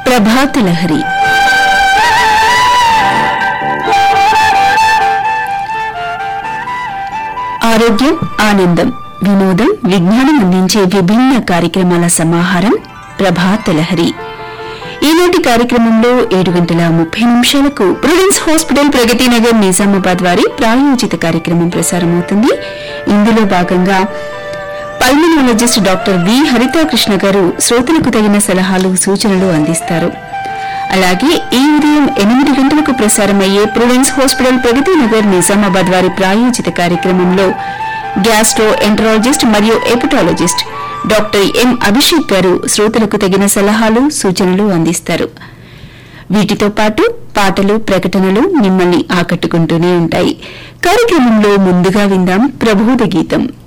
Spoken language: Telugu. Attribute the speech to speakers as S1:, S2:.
S1: ప్రభాత లహరి ఆరోగ్యం ఆనందం వినోదం విజ్ఞానం అందించే విభిన్న కార్యక్రమాల సమాహారం ప్రభాత లహరి ఈనాటి కార్యక్రమంలో ఏడు గంటల ముప్పై నిమిషాలకు ప్రుడెన్స్ హాస్పిటల్ ప్రగతి నగర్ నిజామాబాద్ వారి ప్రాయోజిత కార్యక్రమం ప్రసారమవుతుంది ఇందులో భాగంగా పల్మనాలజిస్ట్ డాక్టర్ వి హరితాకృష్ణ గారు శ్రోతలకు తగిన సలహాలు సూచనలు అందిస్తారు అలాగే ఈ ఉదయం ఎనిమిది గంటలకు ప్రసారమయ్యే ప్రుడెన్స్ హాస్పిటల్ ప్రగతి నగర్ నిజామాబాద్ వారి ప్రాయోజిత కార్యక్రమంలో గ్యాస్ట్రో ఎంటరాలజిస్ట్ మరియు ఎపటాలజిస్ట్ డాక్టర్ ఎం అభిషేక్ గారు శ్రోతలకు తగిన సలహాలు సూచనలు అందిస్తారు వీటితో పాటు పాటలు ప్రకటనలు మిమ్మల్ని ఆకట్టుకుంటూనే ఉంటాయి కార్యక్రమంలో ముందుగా విందాం ప్రబోధ గీతం